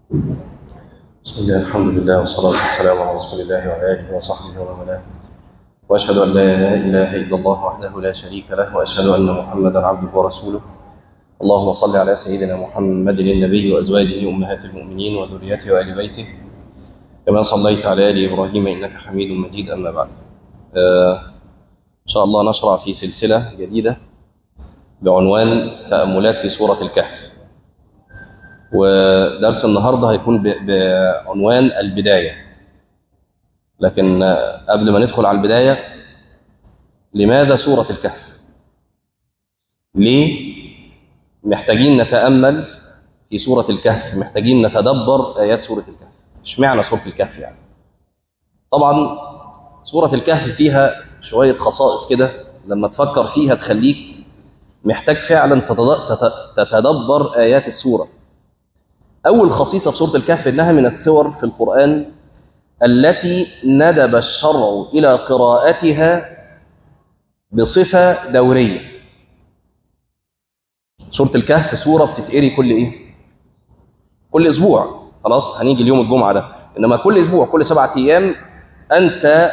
بسم الله الحمد لله والصلاة والسلام على رسول الله وعلى آله وصحبه ومن والاه وأشهد أن لا إله إلا الله وحده لا شريك له وأشهد أن محمدا عبده ورسوله اللهم صل على سيدنا محمد النبي وأزواجه أمهات المؤمنين وذريته وآل بيته كما صليت على آل إبراهيم إنك حميد مجيد أما بعد آه إن شاء الله نشرع في سلسلة جديدة بعنوان تأملات في سورة الكهف ودرس النهاردة هيكون بعنوان البداية لكن قبل ما ندخل على البداية لماذا سورة الكهف ليه محتاجين نتأمل في سورة الكهف محتاجين نتدبر آيات سورة الكهف اشمعنى سورة الكهف يعني طبعا سورة الكهف فيها شوية خصائص كده لما تفكر فيها تخليك محتاج فعلا تتدبر آيات السورة أول خصيصة في سورة الكهف إنها من السور في القرآن التي ندب الشرع إلى قراءتها بصفة دورية سورة الكهف سورة بتتقري كل إيه؟ كل أسبوع خلاص هنيجي اليوم الجمعة ده إنما كل أسبوع كل سبعة أيام أنت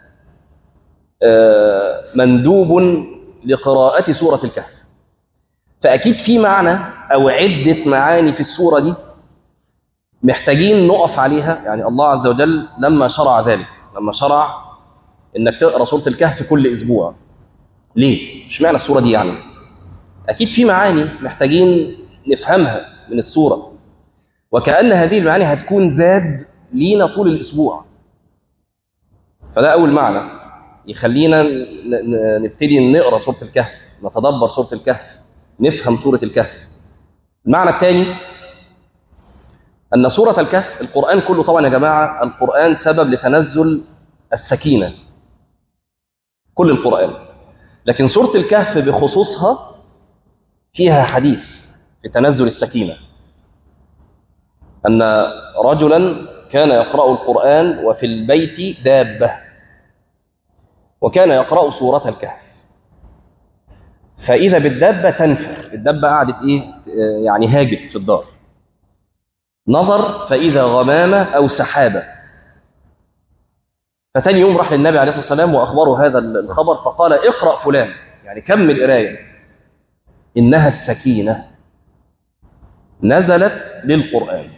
مندوب لقراءة سورة الكهف فأكيد في معنى أو عدة معاني في السورة دي محتاجين نقف عليها يعني الله عز وجل لما شرع ذلك لما شرع انك تقرا سوره الكهف كل اسبوع ليه اشمعنى السوره دي يعني اكيد في معاني محتاجين نفهمها من السوره وكأن هذه المعاني هتكون زاد لينا طول الاسبوع فده اول معنى يخلينا نبتدي نقرا سوره الكهف نتدبر سوره الكهف نفهم سوره الكهف المعنى الثاني أن سورة الكهف القرآن كله طبعا يا جماعة القرآن سبب لتنزل السكينة كل القرآن لكن سورة الكهف بخصوصها فيها حديث في تنزل السكينة أن رجلا كان يقرأ القرآن وفي البيت دابة وكان يقرأ سورة الكهف فإذا بالدابة تنفر الدابة قعدت إيه يعني هاجت في الدار نظر فإذا غمامة أو سحابة فتاني يوم راح للنبي عليه الصلاة والسلام وأخبره هذا الخبر فقال اقرأ فلان يعني كمل قراية إنها السكينة نزلت للقرآن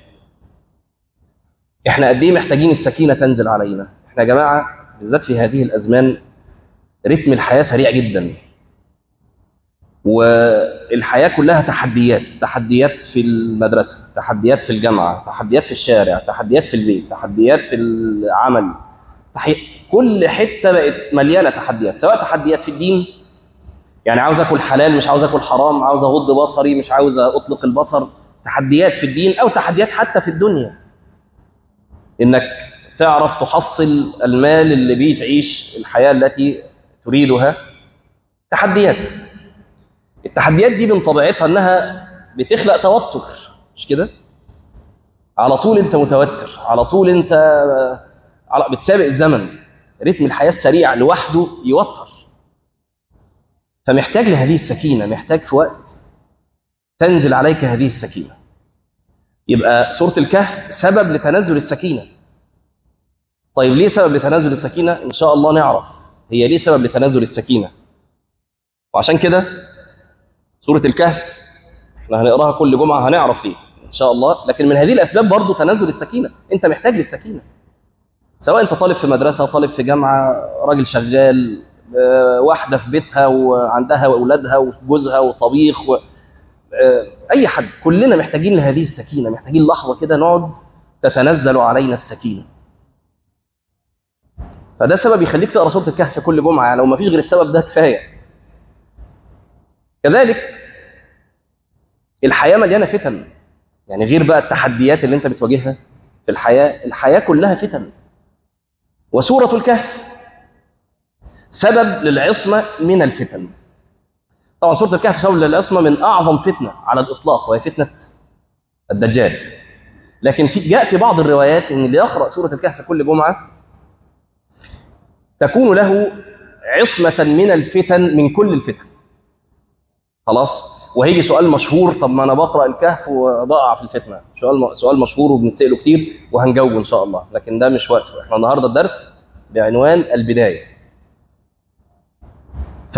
إحنا قد إيه محتاجين السكينة تنزل علينا إحنا يا جماعة بالذات في هذه الأزمان رتم الحياة سريع جدا والحياة كلها تحديات تحديات في المدرسة تحديات في الجامعة تحديات في الشارع تحديات في البيت تحديات في العمل تحي... كل حتة بقت مليانة تحديات سواء تحديات في الدين يعني عاوز أكل حلال مش عاوز أكل حرام عاوز أغض بصري مش عاوز أطلق البصر تحديات في الدين أو تحديات حتى في الدنيا إنك تعرف تحصل المال اللي بيه تعيش الحياة التي تريدها تحديات التحديات دي من طبيعتها انها بتخلق توتر مش كده على طول انت متوتر على طول انت بتسابق الزمن رتم الحياه السريع لوحده يوتر فمحتاج لهذه السكينه محتاج في وقت تنزل عليك هذه السكينه يبقى سوره الكهف سبب لتنزل السكينه طيب ليه سبب لتنزل السكينه ان شاء الله نعرف هي ليه سبب لتنزل السكينه وعشان كده سورة الكهف احنا هنقراها كل جمعة هنعرف فيه إن شاء الله لكن من هذه الأسباب برضو تنزل السكينة أنت محتاج للسكينة سواء أنت طالب في مدرسة طالب في جامعة راجل شغال واحدة في بيتها وعندها وأولادها وجوزها وطبيخ و... أي حد كلنا محتاجين لهذه السكينة محتاجين لحظة كده نقعد تتنزل علينا السكينة فده سبب يخليك تقرا سورة الكهف كل جمعة يعني لو ما فيش غير السبب ده كفاية كذلك الحياة مليانة فتن يعني غير بقى التحديات اللي انت بتواجهها في الحياة الحياة كلها فتن وسورة الكهف سبب للعصمة من الفتن طبعا سورة الكهف سبب للعصمة من أعظم فتنة على الإطلاق وهي فتنة الدجال لكن في جاء في بعض الروايات ان اللي يقرأ سورة الكهف كل جمعة تكون له عصمة من الفتن من كل الفتن خلاص وهيجي سؤال مشهور طب ما انا بقرا الكهف وضائع في الفتنه سؤال سؤال مشهور وبنتساله كتير وهنجاوبه ان شاء الله لكن ده مش وقته احنا النهارده الدرس بعنوان البدايه ف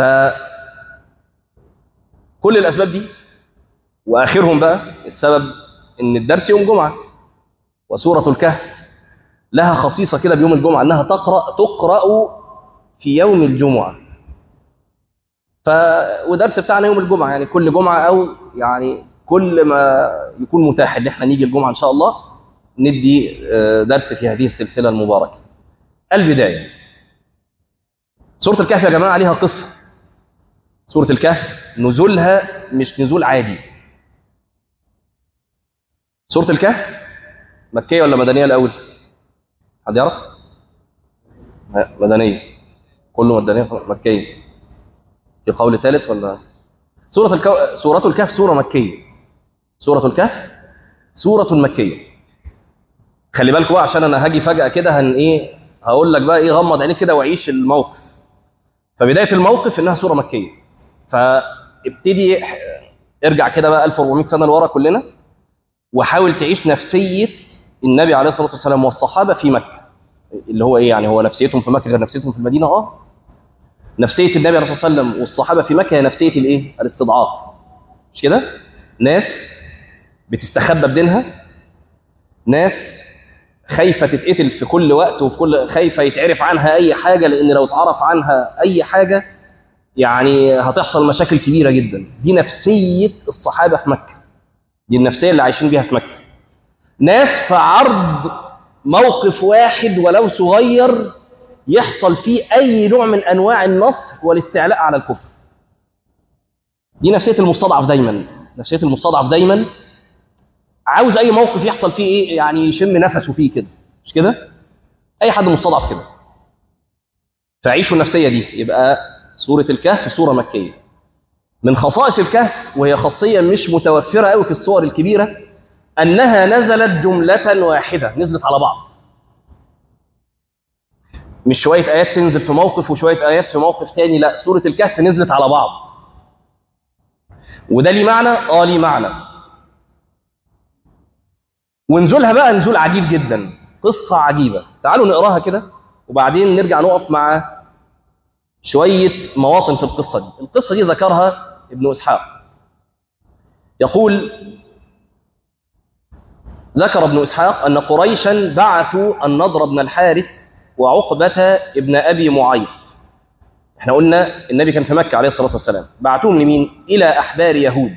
كل الاسباب دي واخرهم بقى السبب ان الدرس يوم جمعه وسوره الكهف لها خصيصه كده بيوم الجمعه انها تقرا تقرا في يوم الجمعه ف ودرس بتاعنا يوم الجمعه يعني كل جمعه او يعني كل ما يكون متاح ان احنا نيجي الجمعه ان شاء الله ندي درس في هذه السلسله المباركه البدايه سوره الكهف يا جماعه عليها قصه سوره الكهف نزولها مش نزول عادي سوره الكهف مكيه ولا مدنيه الاول حد يعرف مدنيه كله مدنيه مكيه في قول ثالث ولا سورة الكو... سورة الكهف سورة مكية سورة الكهف سورة مكية خلي بالكوا عشان انا هاجي فجأة كده هن ايه هقول لك بقى ايه غمض عينيك كده وعيش الموقف فبداية الموقف انها سورة مكية فابتدي ارجع كده بقى 1400 سنة لورا كلنا وحاول تعيش نفسية النبي عليه الصلاة والسلام والصحابة في مكة اللي هو ايه يعني هو نفسيتهم في مكة غير نفسيتهم في المدينة اه نفسية النبي عليه الصلاة والسلام والصحابة في مكة هي نفسية الايه؟ الاستضعاف. مش كده؟ ناس بتستخبى بدينها ناس خايفة تتقتل في كل وقت وفي كل خايفة يتعرف عنها أي حاجة لأن لو اتعرف عنها أي حاجة يعني هتحصل مشاكل كبيرة جدا. دي نفسية الصحابة في مكة. دي النفسية اللي عايشين بيها في مكة. ناس في عرض موقف واحد ولو صغير يحصل فيه أي نوع من أنواع النصر والاستعلاء على الكفر دي نفسية المستضعف دايما نفسية المستضعف دايما عاوز أي موقف يحصل فيه إيه يعني يشم نفسه فيه كده مش كده أي حد مستضعف كده فعيشوا النفسية دي يبقى سورة الكهف سورة مكية من خصائص الكهف وهي خاصية مش متوفرة قوي في الصور الكبيرة أنها نزلت جملة واحدة نزلت على بعض مش شوية آيات تنزل في موقف وشوية آيات في موقف تاني لا سورة الكهف نزلت على بعض وده ليه معنى؟ آه ليه معنى ونزولها بقى نزول عجيب جدا قصة عجيبة تعالوا نقراها كده وبعدين نرجع نقف مع شوية مواطن في القصة دي القصة دي ذكرها ابن إسحاق يقول ذكر ابن إسحاق أن قريشا بعثوا النضر بن الحارث وعقبة ابن أبي معيط احنا قلنا النبي كان في مكة عليه الصلاة والسلام بعتوهم لمين؟ إلى أحبار يهود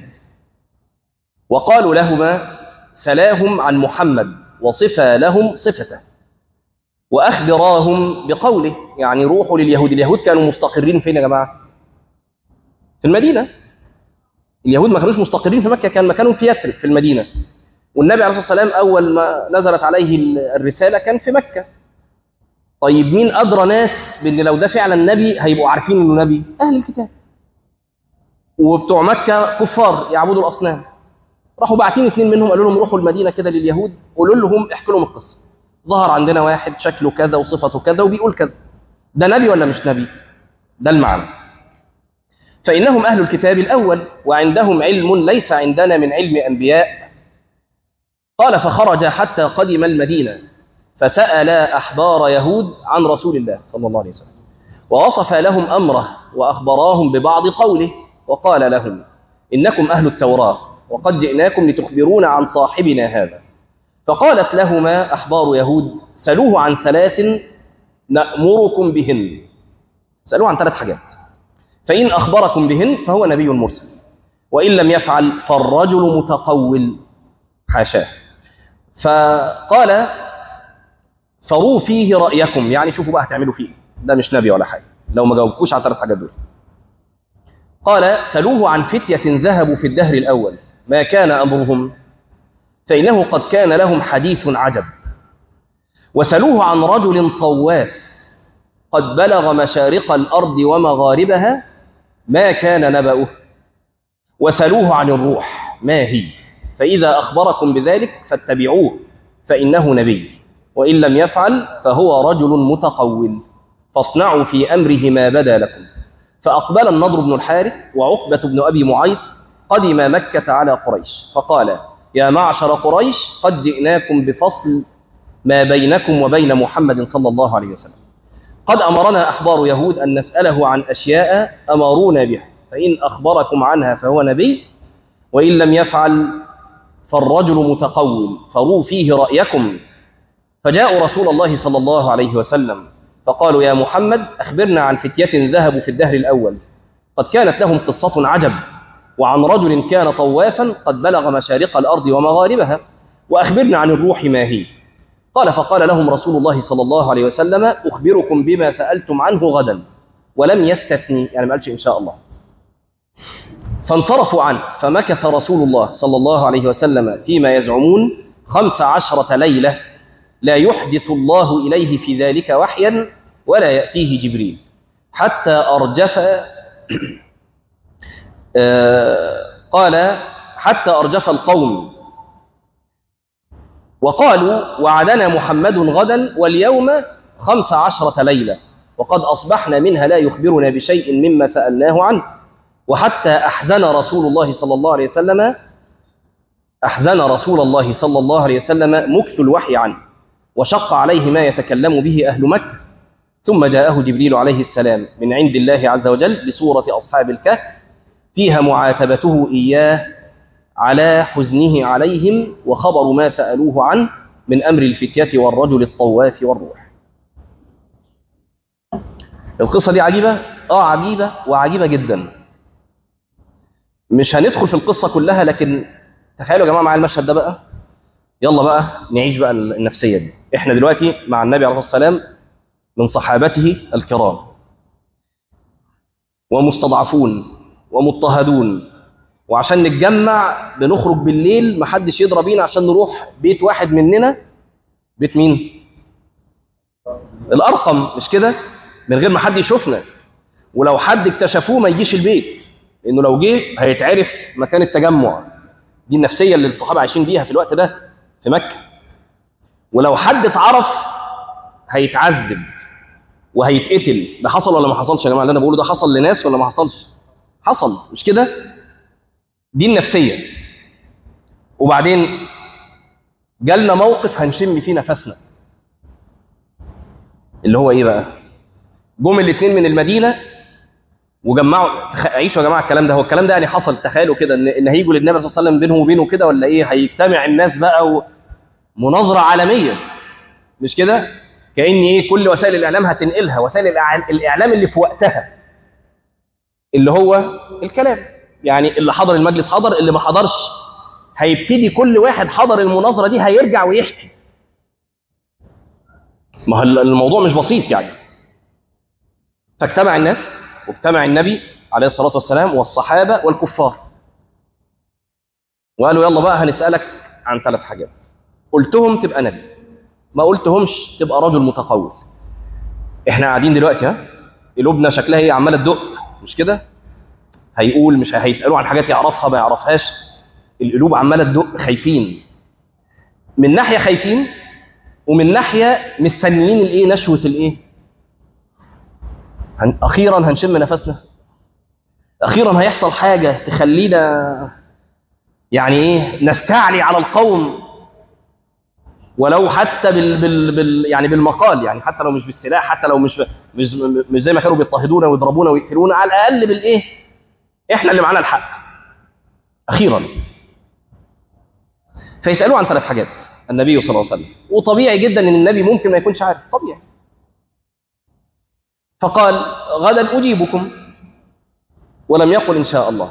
وقالوا لهما سلاهم عن محمد وصفا لهم صفته وأخبراهم بقوله يعني روحوا لليهود اليهود كانوا مستقرين فين يا جماعة؟ في المدينة اليهود ما كانوش مستقرين في مكة كان مكانهم في يثرب في المدينة والنبي عليه الصلاة والسلام أول ما نزلت عليه الرسالة كان في مكة طيب مين أدرى ناس بأن لو ده فعلا نبي هيبقوا عارفين إنه نبي؟ أهل الكتاب. وبتوع مكة كفار يعبدوا الأصنام. راحوا باعتين اثنين منهم قالوا لهم روحوا المدينة كده لليهود قولوا لهم احكوا لهم القصة. ظهر عندنا واحد شكله كذا وصفته كذا وبيقول كذا. ده نبي ولا مش نبي؟ ده المعنى. فإنهم أهل الكتاب الأول وعندهم علم ليس عندنا من علم أنبياء. قال فخرج حتى قدم المدينة فسأل أحبار يهود عن رسول الله صلى الله عليه وسلم ووصف لهم أمره وأخبراهم ببعض قوله وقال لهم إنكم أهل التوراة وقد جئناكم لتخبرون عن صاحبنا هذا فقالت لهما أحبار يهود سلوه عن ثلاث نأمركم بهن سألوه عن ثلاث حاجات فإن أخبركم بهن فهو نبي مرسل وإن لم يفعل فالرجل متقول حاشاه فقال فروا فيه رأيكم يعني شوفوا بقى هتعملوا فيه ده مش نبي ولا حاجة لو ما جاوبكوش على ثلاث حاجات دول قال سلوه عن فتية ذهبوا في الدهر الأول ما كان أمرهم فإنه قد كان لهم حديث عجب وسلوه عن رجل طواف قد بلغ مشارق الأرض ومغاربها ما كان نبأه وسلوه عن الروح ما هي فإذا أخبركم بذلك فاتبعوه فإنه نبي وإن لم يفعل فهو رجل متقول فاصنعوا في أمره ما بدا لكم فأقبل النضر بن الحارث وعقبة بن أبي معيط قدم مكة على قريش فقال يا معشر قريش قد جئناكم بفصل ما بينكم وبين محمد صلى الله عليه وسلم قد أمرنا أحبار يهود أن نسأله عن أشياء أمرونا بها فإن أخبركم عنها فهو نبي وإن لم يفعل فالرجل متقول فروا فيه رأيكم فجاءوا رسول الله صلى الله عليه وسلم فقالوا يا محمد أخبرنا عن فتية ذهبوا في الدهر الأول قد كانت لهم قصة عجب وعن رجل كان طوافا قد بلغ مشارق الأرض ومغاربها وأخبرنا عن الروح ما هي قال فقال لهم رسول الله صلى الله عليه وسلم أخبركم بما سألتم عنه غدا ولم يستثني يعني ما قالش إن شاء الله فانصرفوا عنه فمكث رسول الله صلى الله عليه وسلم فيما يزعمون خمس عشرة ليلة لا يحدث الله إليه في ذلك وحيا ولا يأتيه جبريل حتى أرجف قال حتى أرجف القوم وقالوا وعدنا محمد غدا واليوم خمس عشرة ليلة وقد أصبحنا منها لا يخبرنا بشيء مما سألناه عنه وحتى أحزن رسول الله صلى الله عليه وسلم أحزن رسول الله صلى الله عليه وسلم مكث الوحي عنه وشق عليه ما يتكلم به أهل مكة ثم جاءه جبريل عليه السلام من عند الله عز وجل بصورة أصحاب الكهف فيها معاتبته إياه على حزنه عليهم وخبر ما سألوه عنه من أمر الفتية والرجل الطواف والروح القصة دي عجيبة؟ آه عجيبة وعجيبة جدا مش هندخل في القصة كلها لكن تخيلوا يا جماعة معايا المشهد ده بقى يلا بقى نعيش بقى النفسية دي احنا دلوقتي مع النبي عليه الصلاة والسلام من صحابته الكرام ومستضعفون ومضطهدون وعشان نتجمع بنخرج بالليل محدش يضرب بينا عشان نروح بيت واحد مننا بيت مين الارقم مش كده من غير ما حد يشوفنا ولو حد اكتشفوه ما يجيش البيت لانه لو جه هيتعرف مكان التجمع دي النفسيه اللي الصحابه عايشين بيها في الوقت ده في مكه ولو حد اتعرف هيتعذب وهيتقتل ده حصل ولا ما حصلش يا جماعه اللي انا بقوله ده حصل لناس ولا ما حصلش حصل مش كده دي النفسيه وبعدين جالنا موقف هنشم فيه نفسنا اللي هو ايه بقى جم الاثنين من المدينه وجمعوا تخ... عيشوا يا جماعه الكلام ده هو الكلام ده يعني حصل تخيلوا كده ان ان هيجوا للنبي صلى الله عليه وسلم بينهم وبينه كده ولا ايه هيجتمع الناس بقى ومناظره عالميه مش كده كان ايه كل وسائل الاعلام هتنقلها وسائل الاعلام اللي في وقتها اللي هو الكلام يعني اللي حضر المجلس حضر اللي ما حضرش هيبتدي كل واحد حضر المناظره دي هيرجع ويحكي ما هو الموضوع مش بسيط يعني فاجتمع الناس واجتمع النبي عليه الصلاه والسلام والصحابه والكفار وقالوا يلا بقى هنسالك عن ثلاث حاجات قلتهم تبقى نبي ما قلتهمش تبقى رجل متقول احنا قاعدين دلوقتي ها قلوبنا شكلها ايه عماله تدق مش كده هيقول مش هيسالوه عن حاجات يعرفها ما يعرفهاش القلوب عماله تدق خايفين من ناحيه خايفين ومن ناحيه مستنيين الايه نشوه الايه هن... اخيرا هنشم نفسنا اخيرا هيحصل حاجه تخلينا يعني ايه نستعلي على القوم ولو حتى بال, بال, بال يعني بالمقال يعني حتى لو مش بالسلاح حتى لو مش مش, مش زي ما كانوا بيضطهدونا ويضربونا ويقتلونا على الاقل بالايه احنا اللي معانا الحق اخيرا فيسالوه عن ثلاث حاجات النبي صلى الله عليه وسلم وطبيعي جدا ان النبي ممكن ما يكونش عارف طبيعي فقال غدا اجيبكم ولم يقل ان شاء الله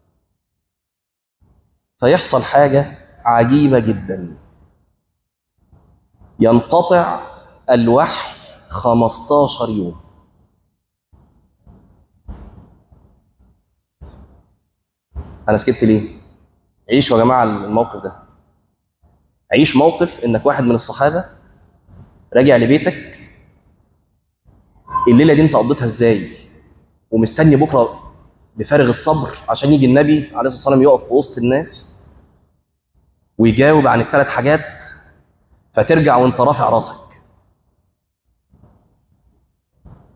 فيحصل حاجه عجيبه جدا ينقطع الوحي 15 يوم انا سكت ليه عيشوا يا جماعه الموقف ده عيش موقف انك واحد من الصحابه راجع لبيتك الليله دي انت قضيتها ازاي ومستني بكره بفارغ الصبر عشان يجي النبي عليه الصلاه والسلام يقف في وسط الناس ويجاوب عن الثلاث حاجات فترجع وانت رافع راسك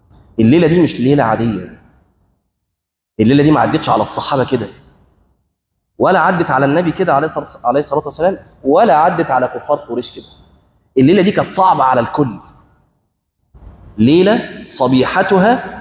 الليله دي مش ليله عاديه الليله دي ما عدتش على الصحابه كده ولا عدت على النبي كده عليه الصلاة عليه الصلاة والسلام ولا عدت على كفار قريش كده الليلة دي كانت صعبة على الكل ليلة صبيحتها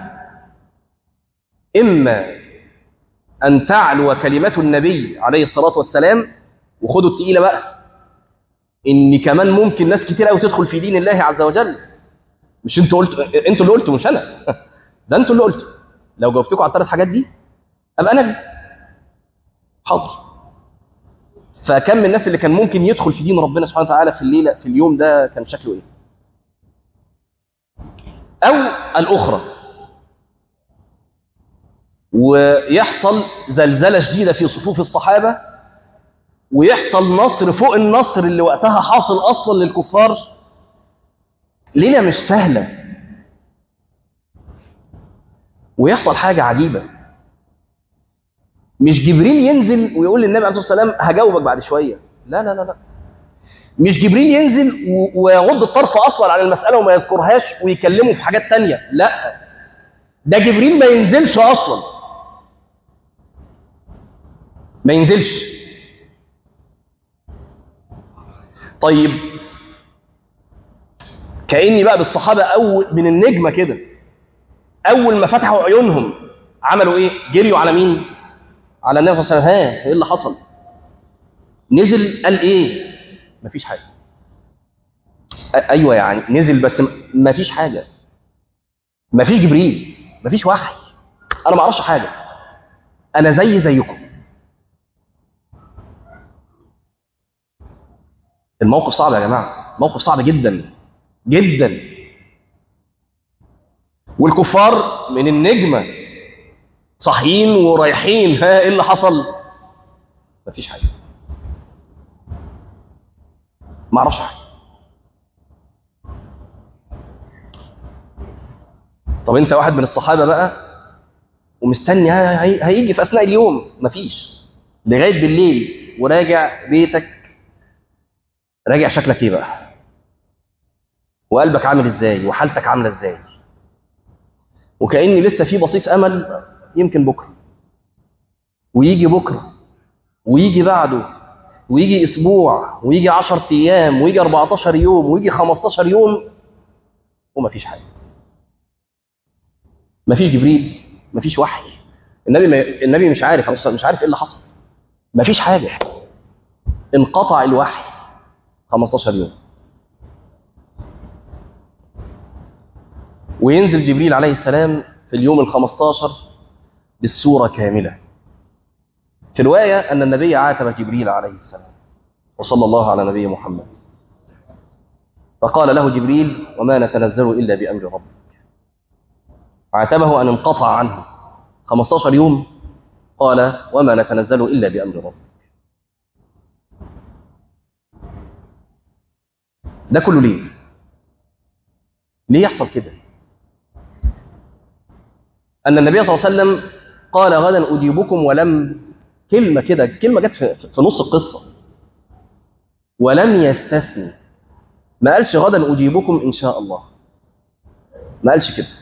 إما أن تعلو كلمة النبي عليه الصلاة والسلام وخدوا التقيلة بقى إن كمان ممكن ناس كتير قوي تدخل في دين الله عز وجل مش انتوا قلتوا انتوا اللي قلتوا مش انا ده انتوا اللي قلتوا لو جاوبتكم على الثلاث حاجات دي ابقى نبي حاضر فكم من الناس اللي كان ممكن يدخل في دين ربنا سبحانه وتعالى في الليله في اليوم ده كان شكله ايه او الاخرى ويحصل زلزله شديده في صفوف الصحابه ويحصل نصر فوق النصر اللي وقتها حاصل اصلا للكفار ليله مش سهله ويحصل حاجه عجيبه مش جبريل ينزل ويقول للنبي عليه الصلاه والسلام هجاوبك بعد شويه لا لا لا لا مش جبريل ينزل ويغض الطرف اصلا عن المساله وما يذكرهاش ويكلمه في حاجات تانية لا ده جبريل ما ينزلش اصلا ما ينزلش طيب كاني بقى بالصحابه اول من النجمه كده اول ما فتحوا عيونهم عملوا ايه جريوا على مين على النبي صلى الله عليه وسلم ها ايه اللي حصل نزل قال ايه مفيش حاجه ايوه يعني نزل بس مفيش حاجه مفيش جبريل مفيش وحي انا ما اعرفش حاجه انا زي زيكم الموقف صعب يا جماعه موقف صعب جدا جدا والكفار من النجمه صاحيين ورايحين ها ايه اللي حصل مفيش حاجه ما اعرفش حاجه طب انت واحد من الصحابه بقى ومستني هيجي في اثناء اليوم مفيش لغايه بالليل وراجع بيتك راجع شكلك ايه بقى وقلبك عامل ازاي وحالتك عامله ازاي وكاني لسه في بصيص امل يمكن بكره ويجي بكره ويجي بعده ويجي اسبوع ويجي 10 ايام ويجي 14 يوم ويجي 15 يوم ومفيش حاجه مفيش جبريل مفيش وحي النبي ما النبي مش عارف مش عارف ايه اللي حصل مفيش حاجه انقطع الوحي 15 يوم وينزل جبريل عليه السلام في اليوم ال 15 بالسورة كاملة في رواية أن النبي عاتب جبريل عليه السلام وصلى الله على نبي محمد فقال له جبريل وما نتنزل إلا بأمر ربك عاتبه أن انقطع عنه 15 يوم قال وما نتنزل إلا بأمر ربك ده كله ليه ليه يحصل كده أن النبي صلى الله عليه وسلم قال غدا أجيبكم ولم كلمة كده كلمة جت في, في نص القصة ولم يستثني ما قالش غدا أجيبكم إن شاء الله ما قالش كده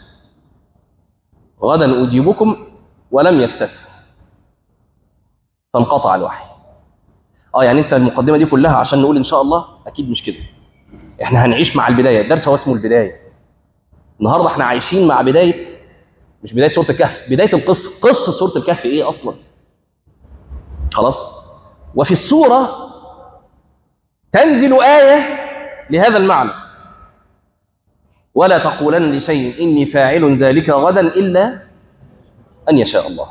غدا أجيبكم ولم يستثني فانقطع الوحي اه يعني انت المقدمة دي كلها عشان نقول إن شاء الله أكيد مش كده احنا هنعيش مع البداية الدرس هو اسمه البداية النهاردة احنا عايشين مع بداية مش بداية سورة الكهف بداية القصة قصة سورة الكهف ايه اصلا خلاص وفي السورة تنزل آية لهذا المعنى ولا تقولن لشيء إني فاعل ذلك غدا إلا أن يشاء الله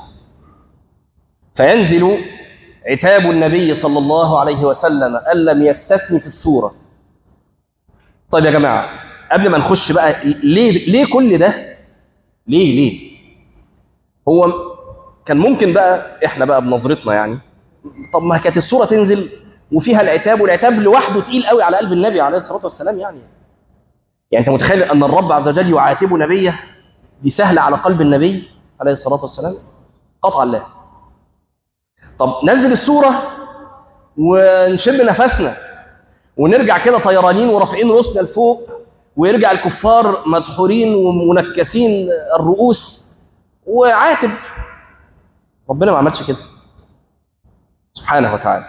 فينزل عتاب النبي صلى الله عليه وسلم أن لم يستثني في السورة طيب يا جماعة قبل ما نخش بقى ليه, ليه كل ده ليه ليه هو كان ممكن بقى احنا بقى بنظرتنا يعني طب ما كانت السوره تنزل وفيها العتاب والعتاب لوحده تقيل قوي على قلب النبي عليه الصلاه والسلام يعني يعني انت متخيل ان الرب عز وجل يعاتب نبيه دي سهله على قلب النبي عليه الصلاه والسلام قطعا لا طب ننزل السوره ونشم نفسنا ونرجع كده طيرانين ورافعين رؤوسنا لفوق ويرجع الكفار مدحورين ومنكسين الرؤوس وعاتب ربنا ما عملش كده سبحانه وتعالى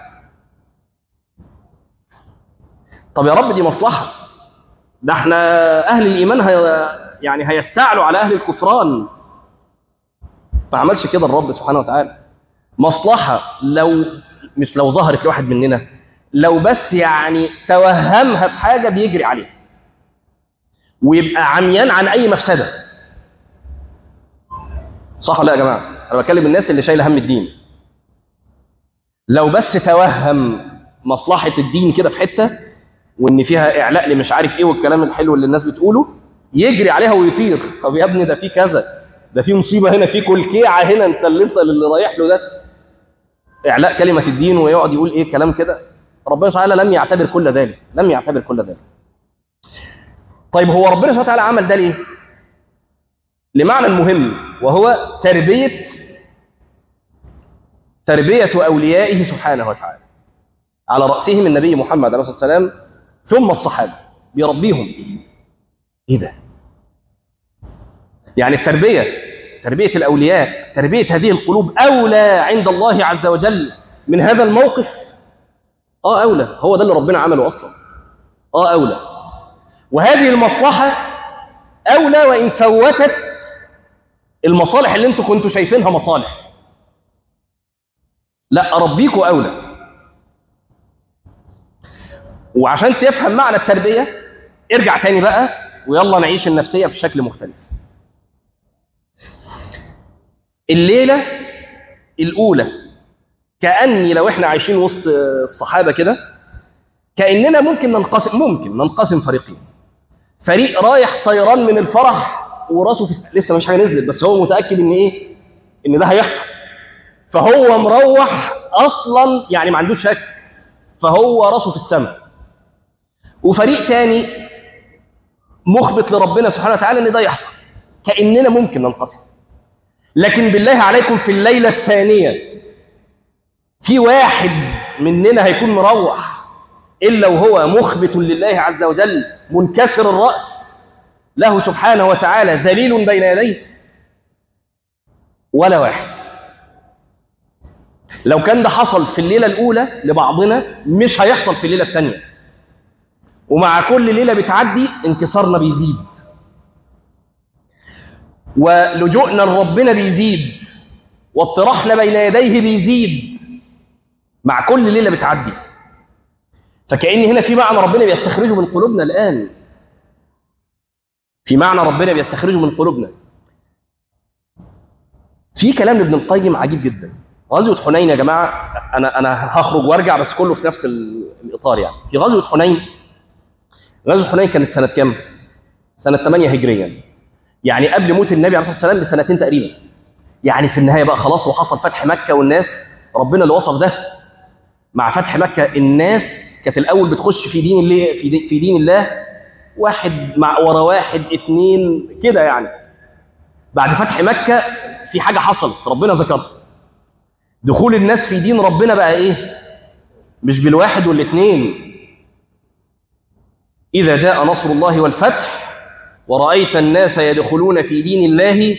طب يا رب دي مصلحة ده احنا أهل الإيمان هي يعني هيستعلوا على أهل الكفران ما عملش كده الرب سبحانه وتعالى مصلحة لو مش لو ظهرت لواحد مننا لو بس يعني توهمها في حاجة بيجري عليها ويبقى عميان عن أي مفسدة صح ولا لا يا جماعة أنا بكلم الناس اللي شايلة هم الدين لو بس توهم مصلحة الدين كده في حتة وإن فيها إعلاء لمش عارف إيه والكلام الحلو اللي الناس بتقوله يجري عليها ويطير طب يا ابني ده في كذا ده في مصيبة هنا في كلكيعة هنا أنت اللي أنت اللي رايح له ده إعلاء كلمة الدين ويقعد يقول إيه كلام كده ربنا سبحانه وتعالى لم يعتبر كل ذلك لم يعتبر كل ذلك طيب هو ربنا سبحانه وتعالى عمل ده ليه لمعنى مهم وهو تربية تربية أوليائه سبحانه وتعالى على رأسهم النبي محمد عليه الصلاة والسلام ثم الصحابة بيربيهم إيه ده يعني التربية تربية الأولياء تربية هذه القلوب أولى عند الله عز وجل من هذا الموقف آه أولى هو ده اللي ربنا عمله أصلا آه أولى وهذه المصلحة أولى وإن فوتت المصالح اللي انتوا كنتوا شايفينها مصالح لا أربيكوا أولى وعشان تفهم معنى التربية ارجع تاني بقى ويلا نعيش النفسية بشكل مختلف الليلة الأولى كأني لو احنا عايشين وسط الصحابة كده كأننا ممكن ننقسم ممكن ننقسم فريقين فريق رايح طيران من الفرح وراسه في الس... لسه مش حاجه نزلت بس هو متاكد ان ايه ان ده هيحصل فهو مروح اصلا يعني ما عندوش شك فهو راسه في السماء وفريق تاني مخبت لربنا سبحانه وتعالى ان ده يحصل كاننا ممكن ننقسم لكن بالله عليكم في الليله الثانيه في واحد مننا هيكون مروح الا وهو مخبت لله عز وجل منكسر الراس له سبحانه وتعالى ذليل بين يديه ولا واحد لو كان ده حصل في الليلة الأولى لبعضنا مش هيحصل في الليلة الثانية ومع كل ليلة بتعدي انكسارنا بيزيد ولجوءنا لربنا بيزيد واطراحنا بين يديه بيزيد مع كل ليلة بتعدي فكأن هنا في معنى ربنا بيستخرجه من قلوبنا الآن في معنى ربنا بيستخرجه من قلوبنا في كلام لابن القيم عجيب جدا غزوة حنين يا جماعة أنا أنا هخرج وارجع بس كله في نفس الإطار يعني في غزوة حنين غزوة حنين كانت سنة كام؟ سنة 8 هجريا يعني قبل موت النبي عليه الصلاة والسلام بسنتين تقريبا يعني في النهاية بقى خلاص وحصل فتح مكة والناس ربنا اللي وصف ده مع فتح مكة الناس كانت الأول بتخش في دين الله في دين, في دين الله واحد مع ورا واحد اتنين كده يعني بعد فتح مكة في حاجة حصلت ربنا ذكرها دخول الناس في دين ربنا بقى ايه مش بالواحد والاثنين إذا جاء نصر الله والفتح ورأيت الناس يدخلون في دين الله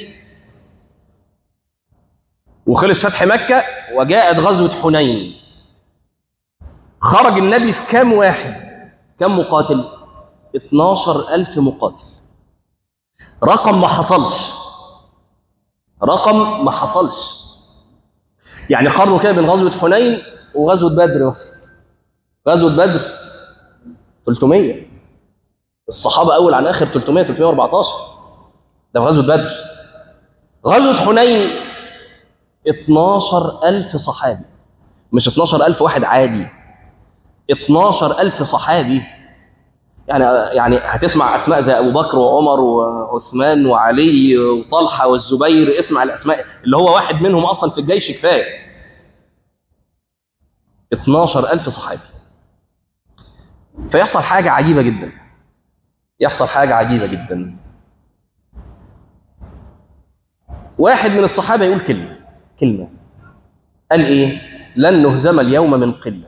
وخلص فتح مكة وجاءت غزوة حنين خرج النبي في كام واحد كم مقاتل 12 ألف مقاتل رقم ما حصلش رقم ما حصلش يعني قارنوا كده بين غزوة حنين وغزوة بدر مثلا غزوة بدر 300 الصحابة أول عن آخر 300 314 ده في غزوة بدر غزوة حنين 12000 صحابي مش 12000 واحد عادي 12000 صحابي يعني يعني هتسمع اسماء زي ابو بكر وعمر وعثمان وعلي وطلحه والزبير اسمع الاسماء اللي هو واحد منهم اصلا في الجيش كفايه 12000 صحابي فيحصل حاجه عجيبه جدا يحصل حاجه عجيبه جدا واحد من الصحابه يقول كلمه كلمه قال ايه لن نهزم اليوم من قله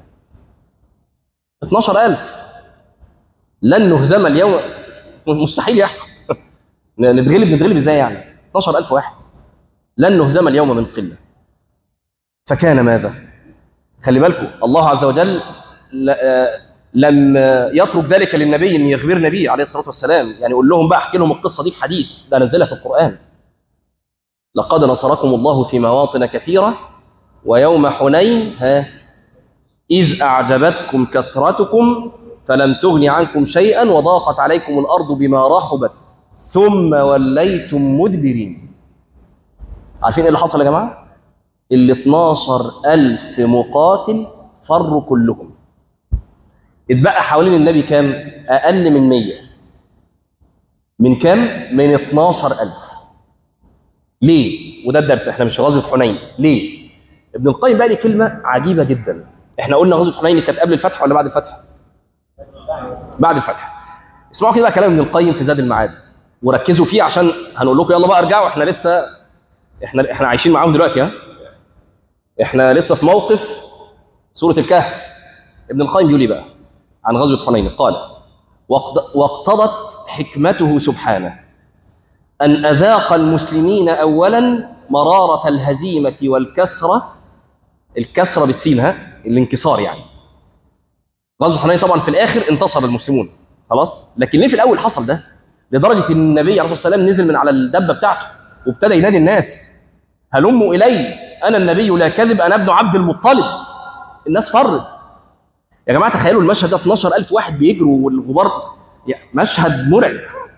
12000 لن نهزم اليوم مستحيل يحصل نتغلب نتغلب ازاي يعني 12000 واحد لن نهزم اليوم من قله فكان ماذا خلي بالكم الله عز وجل ل- آه، لم يترك ذلك للنبي ان يخبر نبي عليه الصلاه والسلام يعني يقول لهم بقى احكي لهم القصه دي في حديث ده نزلها في القران لقد نصركم الله في مواطن كثيره ويوم حنين ها اذ اعجبتكم كثرتكم فلم تغن عنكم شيئا وضاقت عليكم الارض بما رحبت ثم وليتم مدبرين عارفين ايه اللي حصل يا جماعه ال 12000 مقاتل فروا كلهم اتبقى حوالين النبي كام اقل من 100 من كام من 12000 ليه وده الدرس احنا مش في غزوه حنين ليه ابن القيم بقى لي كلمه عجيبه جدا احنا قلنا غزوه حنين كانت قبل الفتح ولا بعد الفتح بعد الفتح اسمعوا كده بقى كلام ابن القيم في زاد المعاد وركزوا فيه عشان هنقول لكم يلا بقى ارجعوا احنا لسه احنا احنا عايشين معاهم دلوقتي ها احنا لسه في موقف سوره الكهف ابن القيم بيقول ايه بقى عن غزوه حنين قال واقت- واقتضت حكمته سبحانه ان اذاق المسلمين اولا مراره الهزيمه والكسره الكسره بالسين ها الانكسار يعني غزوه حنين طبعا في الاخر انتصر المسلمون خلاص لكن ليه في الاول حصل ده لدرجه ان النبي عليه الصلاه والسلام نزل من على الدبه بتاعته وابتدى ينادي الناس هلموا الي انا النبي لا كذب انا ابن عبد المطلب الناس فرت يا جماعه تخيلوا المشهد ده 12000 واحد بيجروا والغبار يعني مشهد مرعب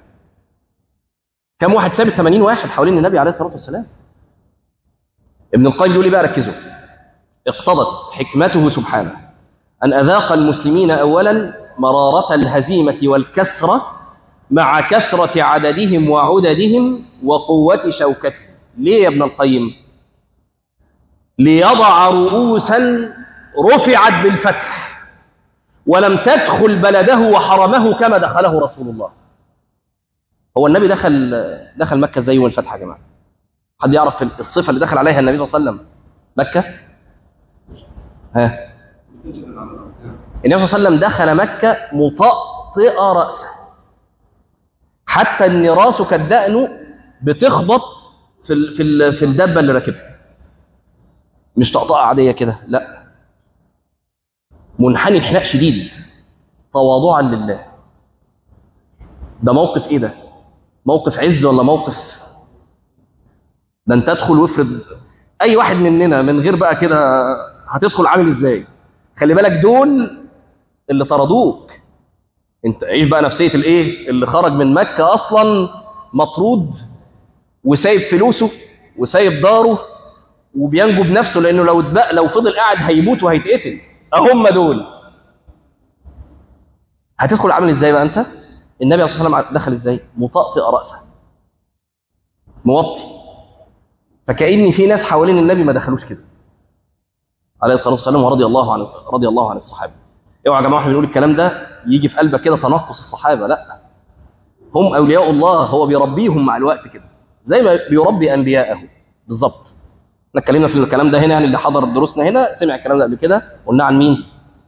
كم واحد ثابت 80 واحد حوالين النبي عليه الصلاه والسلام ابن القيم بيقول ايه بقى ركزوا اقتضت حكمته سبحانه ان اذاق المسلمين اولا مراره الهزيمه والكسره مع كثره عددهم وعددهم وقوه شوكتهم ليه يا ابن القيم ليضع رؤوسا رفعت بالفتح ولم تدخل بلده وحرمه كما دخله رسول الله هو النبي دخل دخل مكه ازاي يوم الفتح يا جماعه حد يعرف الصفه اللي دخل عليها النبي صلى الله عليه وسلم مكه ها النبي صلى الله عليه وسلم دخل مكه مطأطئ راسه حتى ان راسه كانت دقنه بتخبط في ال في ال في الدبه اللي راكبها مش طقطقه عاديه كده لا منحني انحناء شديد تواضعا لله ده موقف ايه ده موقف عز ولا موقف ده انت تدخل وافرض اي واحد مننا من غير بقى كده هتدخل عامل ازاي خلي بالك دول اللي طردوك انت عيش بقى نفسيه الايه اللي خرج من مكه اصلا مطرود وسايب فلوسه وسايب داره وبينجو بنفسه لانه لو اتبقى لو فضل قاعد هيموت وهيتقتل اهم دول هتدخل عامل ازاي بقى انت النبي صلى الله عليه وسلم دخل ازاي مطأطئ راسه موطي فكأن في ناس حوالين النبي ما دخلوش كده عليه الصلاه والسلام ورضي الله عن رضي الله عن الصحابه اوعى يا جماعه احنا بنقول الكلام ده يجي في قلبك كده تنقص الصحابه لا هم اولياء الله هو بيربيهم مع الوقت كده زي ما بيربي انبياءه بالظبط احنا اتكلمنا في الكلام ده هنا يعني اللي حضر دروسنا هنا سمع الكلام ده قبل كده قلنا عن مين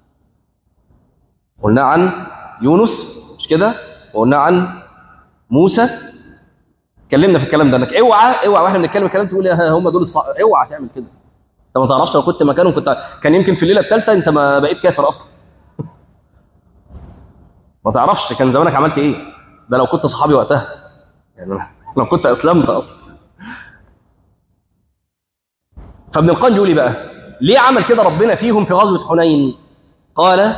قلنا عن يونس مش كده وقلنا عن موسى اتكلمنا في الكلام ده انك اوعى اوعى واحنا بنتكلم الكلام تقول يا هم دول الصع... اوعى تعمل كده انت ما تعرفش لو كنت مكانهم كنت كان يمكن في الليله الثالثه انت ما بقيت كافر اصلا ما تعرفش كان زمانك عملت ايه ده لو كنت صحابي وقتها يعني لو كنت اسلمت اصلا فابن القيم بيقول ايه بقى ليه عمل كده ربنا فيهم في غزوه حنين قال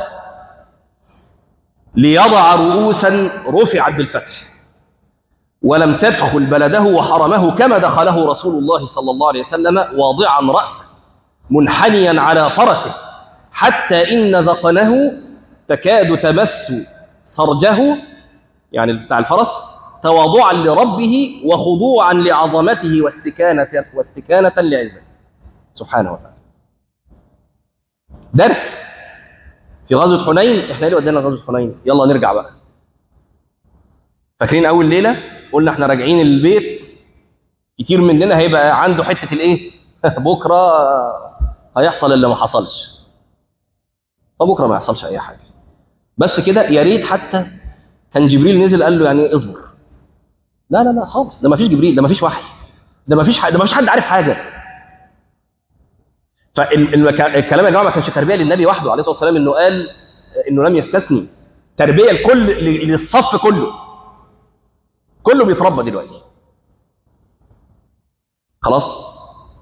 ليضع رؤوسا رفعت بالفتح ولم تدخل بلده وحرمه كما دخله رسول الله صلى الله عليه وسلم واضعا راسه منحنيا على فرسه حتى ان ذقنه تكاد تمس سرجه يعني بتاع الفرس تواضعا لربه وخضوعا لعظمته واستكانه واستكانه لعزته سبحانه وتعالى درس في غزوه حنين احنا ليه ودينا غزوه حنين يلا نرجع بقى فاكرين اول ليله قلنا احنا راجعين البيت كتير مننا هيبقى عنده حته الايه بكره هيحصل اللي ما حصلش فبكره ما يحصلش اي حاجه بس كده يا ريت حتى كان جبريل نزل قال له يعني اصبر لا لا لا خالص ده ما فيش جبريل ده ما فيش وحي ده ما فيش ده ما فيش حد عارف حاجه فالكلام يا جماعه ما كانش تربيه للنبي وحده عليه الصلاه والسلام انه قال انه لم يستثني تربيه الكل للصف كله كله بيتربى دلوقتي خلاص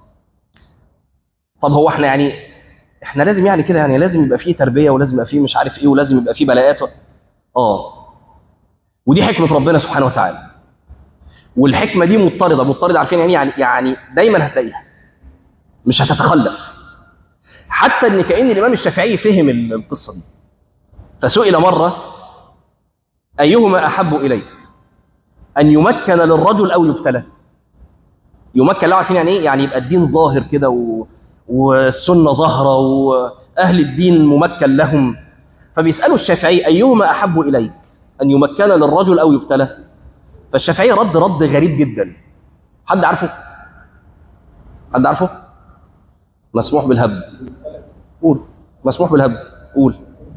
طب هو احنا يعني احنا لازم يعني كده يعني لازم يبقى فيه تربيه ولازم يبقى فيه مش عارف ايه ولازم يبقى فيه بلاءات و... اه ودي حكمه ربنا سبحانه وتعالى والحكمه دي مضطرده مضطرده عارفين يعني يعني يعني دايما هتلاقيها مش هتتخلف حتى ان كان الامام الشافعي فهم القصه دي فسئل مره ايهما احب اليك ان يمكن للرجل او يبتلى يمكن له عارفين يعني ايه يعني يبقى الدين ظاهر كده و... والسنه ظاهره واهل الدين ممكن لهم فبيسالوا الشافعي ايهما احب اليك ان يمكن للرجل او يبتلى فالشافعي رد رد غريب جدا حد عارفه حد عارفه مسموح بالهبد قول مسموح بالهبد قول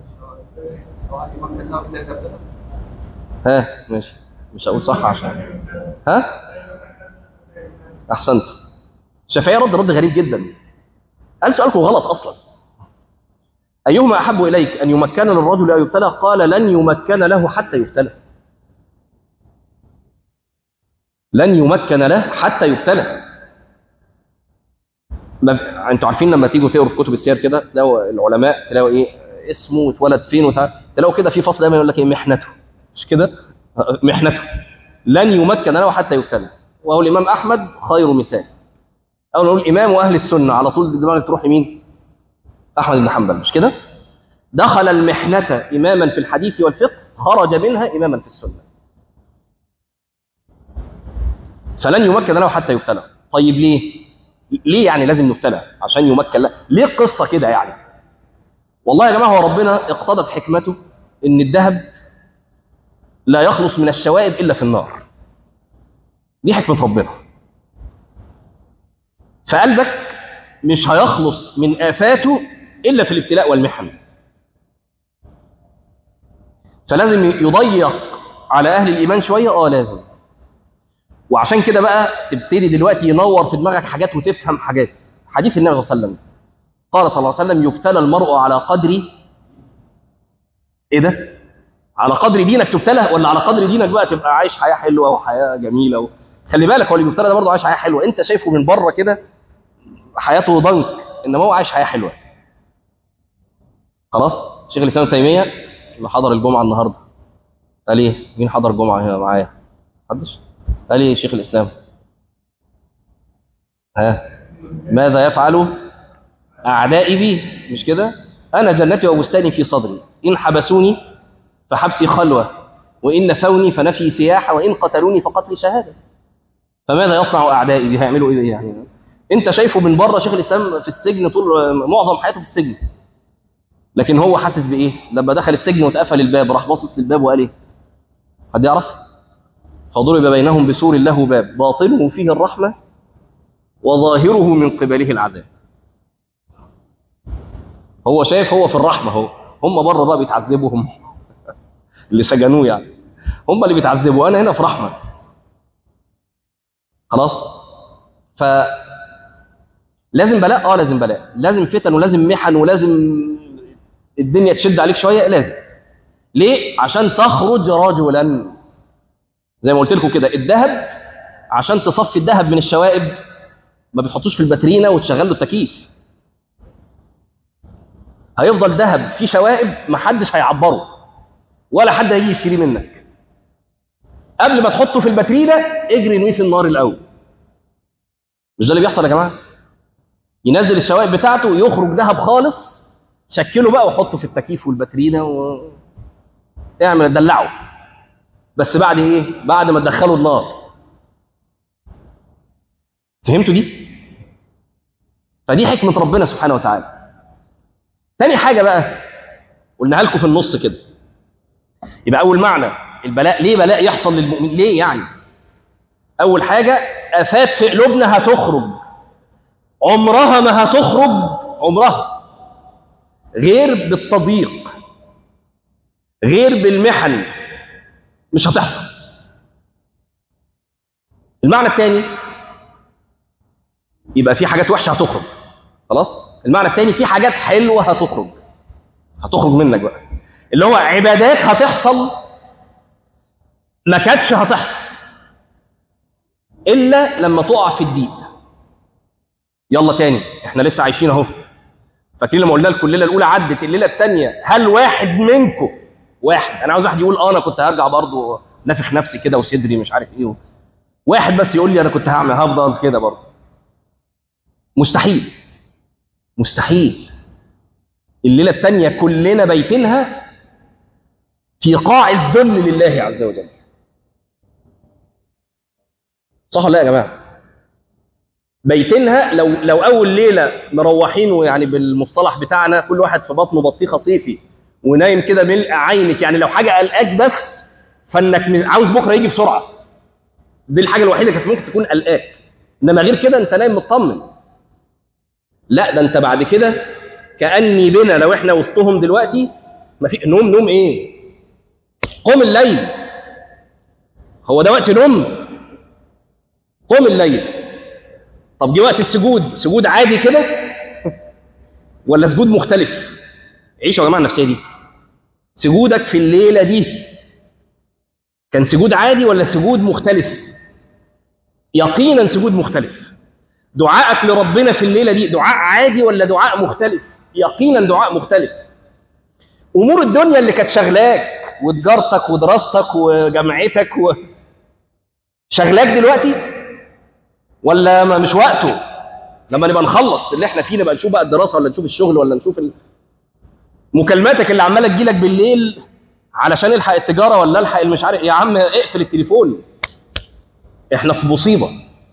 ها ماشي مش هقول صح عشان ها احسنت الشافعي رد رد غريب جدا قال سؤالكم غلط اصلا ايهما احب اليك ان يمكن للرجل او يبتلى قال لن يمكن له حتى يبتلى لن يمكن له حتى يبتلى ما انتوا عارفين لما تيجوا تقروا في كتب السير كده تلاقوا العلماء تلاقوا ايه اسمه اتولد فين وتع... تلاقوا كده في فصل دايما يقول لك ايه محنته مش كده محنته لن يمكن له حتى يبتلى وهو الامام احمد خير مثال او نقول امام اهل السنه على طول دماغك تروح لمين احمد بن حنبل مش كده دخل المحنه اماما في الحديث والفقه خرج منها اماما في السنه فلن يمكن له حتى يبتلى طيب ليه ليه يعني لازم نبتلى عشان يمكن له ليه القصه كده يعني والله يا جماعه هو ربنا اقتضت حكمته ان الذهب لا يخلص من الشوائب الا في النار دي حكمه ربنا فقلبك مش هيخلص من آفاته إلا في الابتلاء والمحن فلازم يضيق على أهل الإيمان شوية آه لازم وعشان كده بقى تبتدي دلوقتي ينور في دماغك حاجات وتفهم حاجات حديث النبي صلى الله عليه وسلم قال صلى الله عليه وسلم يبتلى المرء على قدر ايه ده على قدر دينك تبتلى ولا على قدر دينك بقى تبقى عايش حياه حلوه وحياه جميله و... خلي بالك هو اللي بيبتلى ده برضه عايش حياه حلوه انت شايفه من بره كده حياته ضنك انما هو عايش حياه حلوه خلاص شيخ الاسلام ابن تيميه اللي حضر الجمعه النهارده قال ايه مين حضر الجمعه هنا معايا محدش قال ايه شيخ الاسلام ها ماذا يفعل اعدائي بي مش كده انا جنتي وبستاني في صدري ان حبسوني فحبسي خلوه وان نفوني فنفي سياحه وان قتلوني فقتلي شهاده فماذا يصنع اعدائي بي هيعملوا ايه يعني انت شايفه من بره شيخ الاسلام في السجن طول معظم حياته في السجن لكن هو حاسس بايه لما دخل السجن واتقفل الباب راح باصص للباب وقال ايه حد يعرف فضرب بينهم بسور له باب باطنه فيه الرحمه وظاهره من قبله العذاب هو شايف هو في الرحمه هو هم بره بقى بيتعذبوا هم اللي سجنوه يعني هم اللي بيتعذبوا انا هنا في رحمه خلاص ف لازم بلاء اه لازم بلاء لازم فتن ولازم محن ولازم الدنيا تشد عليك شويه لازم ليه عشان تخرج رجلا زي ما قلت لكم كده الذهب عشان تصفي الذهب من الشوائب ما بتحطوش في الباترينا وتشغل له التكييف هيفضل ذهب فيه شوائب ما حدش هيعبره ولا حد هيجي يشتريه منك قبل ما تحطه في الباترينا اجري نويه في النار الاول مش ده اللي بيحصل يا جماعه ينزل الشوائب بتاعته ويخرج ذهب خالص شكله بقى وحطه في التكييف والباترينا و... اعمل دلعه بس بعد ايه بعد ما تدخله النار فهمتوا دي فدي حكمه ربنا سبحانه وتعالى تاني حاجه بقى قلناها لكم في النص كده يبقى اول معنى البلاء ليه بلاء يحصل للمؤمن ليه يعني اول حاجه افات في قلوبنا هتخرج عمرها ما هتخرج عمرها غير بالتضييق غير بالمحن مش هتحصل المعنى الثاني يبقى في حاجات وحشه هتخرج خلاص المعنى الثاني في حاجات حلوه هتخرج هتخرج منك بقى اللي هو عبادات هتحصل ما كانتش هتحصل الا لما تقع في الضيق يلا تاني احنا لسه عايشين اهو فاكرين لما قلنا لكم الليله الاولى عدت الليله الثانيه هل واحد منكم واحد انا عاوز واحد يقول اه انا كنت هرجع برضه نافخ نفسي كده وصدري مش عارف ايه واحد بس يقول لي انا كنت هعمل هفضل كده برضه مستحيل مستحيل الليله الثانيه كلنا بيتينها في قاع الذل لله عز وجل صح ولا لا يا جماعه بيتينها لو لو اول ليله مروحين ويعني بالمصطلح بتاعنا كل واحد في بطنه بطيخه صيفي ونايم كده ملء عينك يعني لو حاجه قلقاك بس فانك عاوز بكره يجي بسرعه دي الحاجه الوحيده اللي كانت ممكن تكون قلقاك انما غير كده انت نايم مطمن لا ده انت بعد كده كاني بنا لو احنا وسطهم دلوقتي ما في نوم نوم ايه قم الليل هو ده وقت نوم قم الليل طب جه وقت السجود سجود عادي كده ولا سجود مختلف عيشوا يا جماعه النفسيه دي سجودك في الليله دي كان سجود عادي ولا سجود مختلف يقينا سجود مختلف دعائك لربنا في الليله دي دعاء عادي ولا دعاء مختلف يقينا دعاء مختلف امور الدنيا اللي كانت شغلاك وتجارتك ودراستك وجامعتك و... شغلاك دلوقتي ولا ما مش وقته لما نبقى نخلص اللي احنا فيه نبقى نشوف بقى الدراسه ولا نشوف الشغل ولا نشوف ال... مكالماتك اللي عماله تجيلك بالليل علشان الحق التجاره ولا الحق مش عارف يا عم اقفل التليفون احنا في مصيبه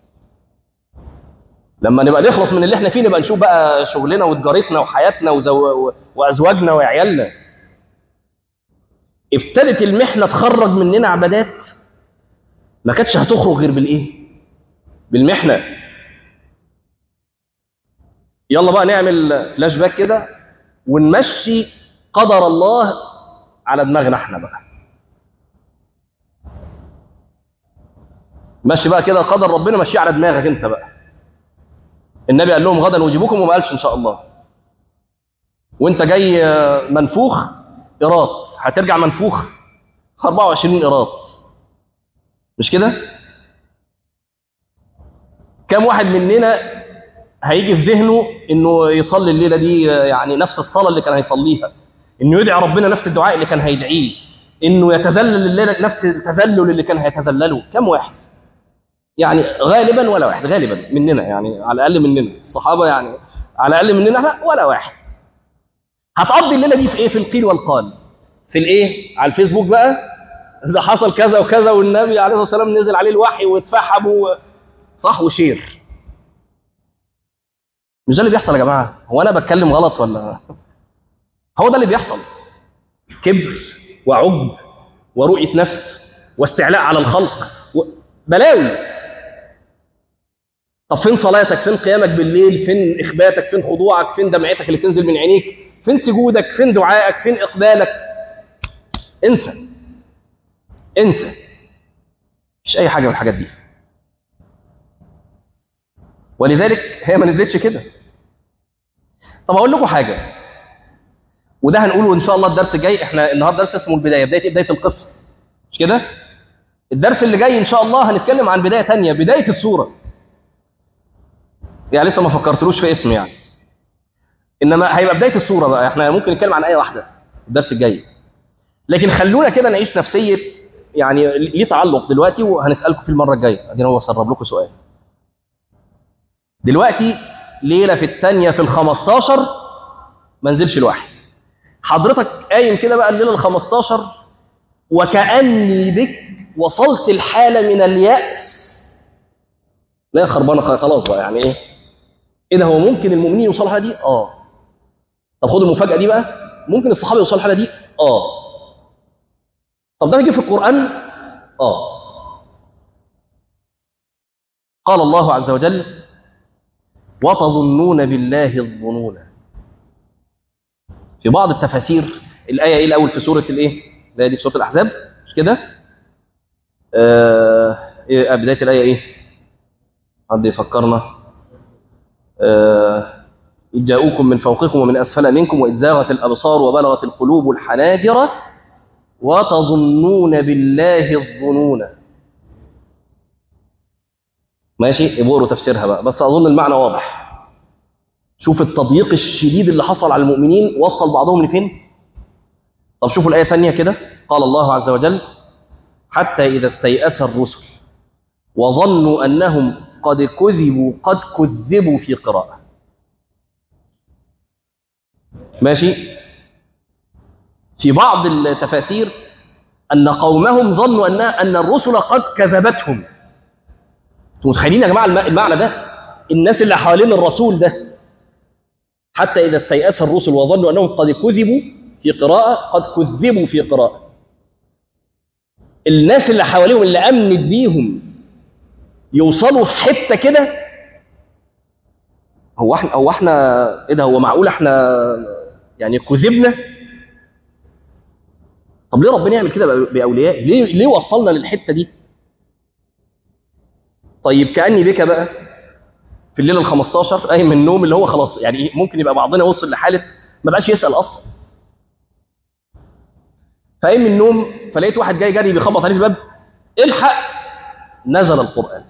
لما نبقى نخلص من اللي احنا فيه نبقى نشوف بقى شغلنا وتجارتنا وحياتنا وزو... وازواجنا وعيالنا ابتدت المحنه تخرج مننا عبادات ما كانتش هتخرج غير بالايه بالمحنه يلا بقى نعمل فلاش باك كده ونمشي قدر الله على دماغنا احنا بقى مشي بقى كده قدر ربنا مشيه على دماغك انت بقى النبي قال لهم غدا نجيبكم وما قالش ان شاء الله وانت جاي منفوخ ايراد هترجع منفوخ 24 ايراد مش كده كم واحد مننا هيجي في ذهنه انه يصلي الليله دي يعني نفس الصلاه اللي كان هيصليها انه يدعي ربنا نفس الدعاء اللي كان هيدعيه انه يتذلل الليله نفس التذلل اللي كان هيتذلله كم واحد يعني غالبا ولا واحد غالبا مننا يعني على الاقل مننا الصحابه يعني على الاقل مننا احنا ولا واحد هتقضي الليله دي في ايه في القيل والقال في الايه على الفيسبوك بقى ده حصل كذا وكذا والنبي عليه الصلاه والسلام نزل عليه الوحي واتفحم و... صح وشير مش ده اللي بيحصل يا جماعه هو انا بتكلم غلط ولا هو ده اللي بيحصل كبر وعجب ورؤيه نفس واستعلاء على الخلق و... بلاوي طب فين صلاتك فين قيامك بالليل فين اخباتك فين خضوعك فين دمعتك اللي بتنزل من عينيك فين سجودك فين دعائك فين اقبالك انسى انسى مش اي حاجه من الحاجات دي ولذلك هي ما نزلتش كده طب اقول لكم حاجه وده هنقوله ان شاء الله الدرس الجاي احنا النهارده درس اسمه البدايه بدايه ايه بدايه القصه مش كده الدرس اللي جاي ان شاء الله هنتكلم عن بدايه ثانيه بدايه السوره يعني لسه ما فكرتلوش في اسم يعني انما هيبقى بدايه السوره بقى احنا ممكن نتكلم عن ايه واحده الدرس الجاي لكن خلونا كده نعيش نفسيه يعني ليه تعلق دلوقتي وهنسالكم في المره الجايه ادينا هو سرب لكم سؤال دلوقتي ليله في الثانيه في ال15 ما نزلش الواحد حضرتك قايم كده بقى الليله ال15 وكاني بك وصلت الحاله من الياس لا خربانه خلاص بقى يعني ايه ايه ده هو ممكن المؤمنين يوصلوا الحاله دي اه طب خد المفاجاه دي بقى ممكن الصحابه يوصلوا الحاله دي اه طب ده بيجي في القران اه قال الله عز وجل وتظنون بالله الظنون في بعض التفاسير الايه ايه الاول في سوره الايه الايه دي في سوره الاحزاب مش كده آه إيه بدايه الايه ايه حد يفكرنا آه إذ جاءوكم من فوقكم ومن أسفل منكم وإذ زاغت الأبصار وبلغت القلوب الحناجر وتظنون بالله الظنون ماشي يبقوا تفسيرها بقى بس أظن المعنى واضح شوف التضييق الشديد اللي حصل على المؤمنين وصل بعضهم لفين طب شوفوا الآية الثانية كده قال الله عز وجل حتى إذا استيأس الرسل وظنوا أنهم قد كذبوا قد كذبوا في قراءة ماشي في بعض التفاسير أن قومهم ظنوا أن أن الرسل قد كذبتهم انتوا متخيلين يا جماعة المعنى ده الناس اللي حوالين الرسول ده حتى إذا استيأس الرسل وظنوا أنهم قد كذبوا في قراءة قد كذبوا في قراءة الناس اللي حواليهم اللي أمنت بيهم يوصلوا في حتة كده هو احنا هو احنا ايه ده هو معقول احنا يعني كذبنا طب ليه ربنا يعمل كده باوليائه ليه ليه وصلنا للحته دي طيب كاني بك بقى في الليله ال 15 قايم من النوم اللي هو خلاص يعني ممكن يبقى بعضنا وصل لحاله ما بقاش يسال اصلا فقايم من النوم فلقيت واحد جاي جري بيخبط عليه في الباب الحق نزل القران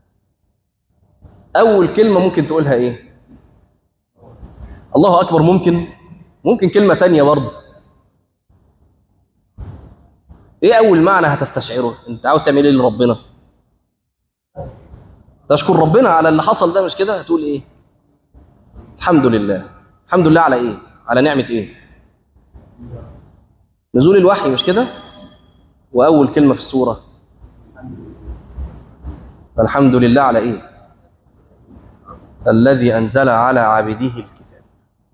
اول كلمه ممكن تقولها ايه الله اكبر ممكن ممكن كلمه ثانيه برضه ايه اول معنى هتستشعره انت عاوز تعمل ايه لربنا تشكر ربنا على اللي حصل ده مش كده هتقول ايه الحمد لله الحمد لله على ايه على نعمه ايه نزول الوحي مش كده واول كلمه في السوره الحمد لله على ايه الذي انزل على عبده الكتاب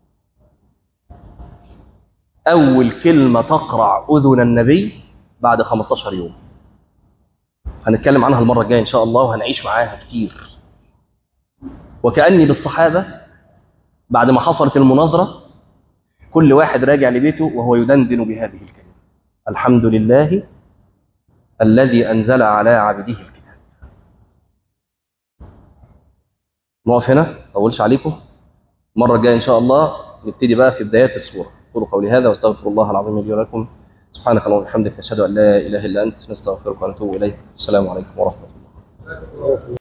اول كلمه تقرع اذن النبي بعد 15 يوم هنتكلم عنها المره الجايه ان شاء الله وهنعيش معاها كتير وكاني بالصحابه بعد ما حصلت المناظره كل واحد راجع لبيته وهو يدندن بهذه الكلمه الحمد لله الذي انزل على عبده الكتاب نقف هنا ما اطولش عليكم المره الجايه ان شاء الله نبتدي بقى في بدايات السوره قولوا قولي هذا واستغفر الله العظيم لي ولكم سبحانك اللهم وبحمدك نشهد ان لا اله الا انت نستغفرك ونتوب اليك السلام عليكم ورحمه الله